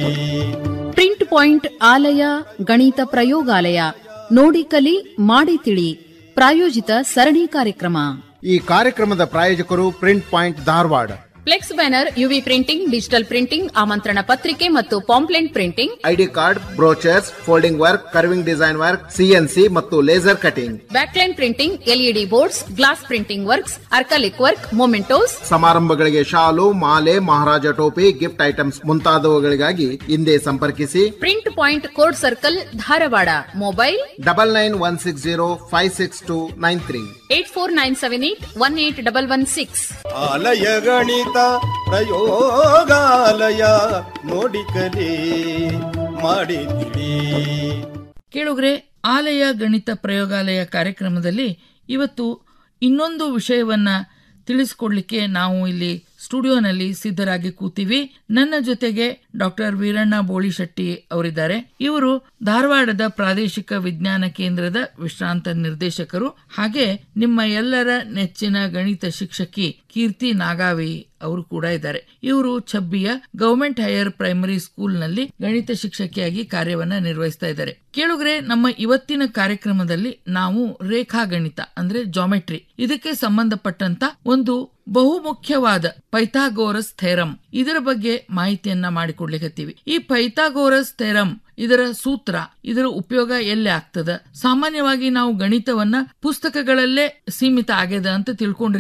print point ಆಲಯ ಗಣಿತ ಪ್ರಯೋಗಾಲಯ ನೋಡಿ ಕಲಿ ಮಾಡಿ ತಿಳಿ ಪ್ರಾಯೋಜಿತ ಸರಣಿ ಕಾರ್ಯಕ್ರಮ ಈ ಕಾರ್ಯಕ್ರಮದ ಪ್ರಾಯೋಜಕರು print point Dharwad flex banner UV printing digital printing ಆಮಂತ್ರಣ ಪತ್ರಿಕೆ ಮತ್ತು pamphlet printing ID card brochures folding work carving design work CNC ಮತ್ತು laser cutting backlight printing LED boards glass printing works acrylic work mementos ಸಮಾರಂಭಗಳಿಗೆ ಶಾಲು ಮಾಲೆ ಮಹಾರಾಜ ಟೋಪಿ gift items ಮುಂತಾದವುಗಳಿಗಾಗಿ ಹಿಂದೆ ಸಂಪರ್ಕಿಸಿ print point court circle Dharwad mobile double nine one six zero five six two nine three eight four nine seven eight one eight double one six ಆಲಯ ಗಣಿತ ಪ್ರಯೋಗಾಲಯ ನೋಡಿ ಕಲಿ ಮಾಡಿ ತಿಳಿ ಕೇಳುಗ್ರೆ ಆಲಯ ಗಣಿತ ಪ್ರಯೋಗಾಲಯ ಕಾರ್ಯಕ್ರಮದಲ್ಲಿ ಇವತ್ತು ಇನ್ನೊಂದು ವಿಷಯವನ್ನ ತಿಳಿಸ್ಕೊಡ್ಲಿಕ್ಕೆ ನಾವು ಇಲ್ಲಿ ಸ್ಟುಡಿಯೋನಲ್ಲಿ ಸಿದ್ಧರಾಗಿ ಕೂತೀವಿ ನನ್ನ ಜೊತೆಗೆ ಡಾಕ್ಟರ್ ವೀರಣ್ಣ ಬೋಳಿಶೆಟ್ಟಿ ಅವರಿದ್ದಾರೆ ಇವರು ಧಾರವಾಡದ ಪ್ರಾದೇಶಿಕ ವಿಜ್ಞಾನ ಕೇಂದ್ರದ ವಿಶ್ರಾಂತ ನಿರ್ದೇಶಕರು ಹಾಗೆ ನಿಮ್ಮ ಎಲ್ಲರ ನೆಚ್ಚಿನ ಗಣಿತ ಶಿಕ್ಷಕಿ ಕೀರ್ತಿ ನಾಗಾವಿ ಅವರು ಕೂಡ ಇದ್ದಾರೆ ಇವರು ಛಬ್ಬಿಯ ಗವರ್ಮೆಂಟ್ ಹೈಯರ್ ಪ್ರೈಮರಿ ಸ್ಕೂಲ್ನಲ್ಲಿ ಗಣಿತ ಶಿಕ್ಷಕಿಯಾಗಿ ಕಾರ್ಯವನ್ನ ನಿರ್ವಹಿಸ್ತಾ ಇದ್ದಾರೆ ಕೇಳುಗ್ರೆ ನಮ್ಮ ಇವತ್ತಿನ ಕಾರ್ಯಕ್ರಮದಲ್ಲಿ ನಾವು ರೇಖಾ ಗಣಿತ ಅಂದ್ರೆ ಜಾಮೆಟ್ರಿ ಇದಕ್ಕೆ ಸಂಬಂಧಪಟ್ಟಂತ ಒಂದು ಬಹುಮುಖ್ಯವಾದ ಪೈಥಾಗೋರಸ್ ಥೇರಂ ಇದರ ಬಗ್ಗೆ ಮಾಹಿತಿಯನ್ನ ಮಾಡಿಕೊಡ್ಲಿಕತ್ತೀವಿ ಈ ಪೈಥಾಗೋರಸ್ ಥೇರಂ ಇದರ ಸೂತ್ರ ಇದರ ಉಪಯೋಗ ಎಲ್ಲಿ ಆಗ್ತದ ಸಾಮಾನ್ಯವಾಗಿ ನಾವು ಗಣಿತವನ್ನ ಪುಸ್ತಕಗಳಲ್ಲೇ ಸೀಮಿತ ಆಗ್ಯದ ಅಂತ ತಿಳ್ಕೊಂಡಿರ್ತೀವಿ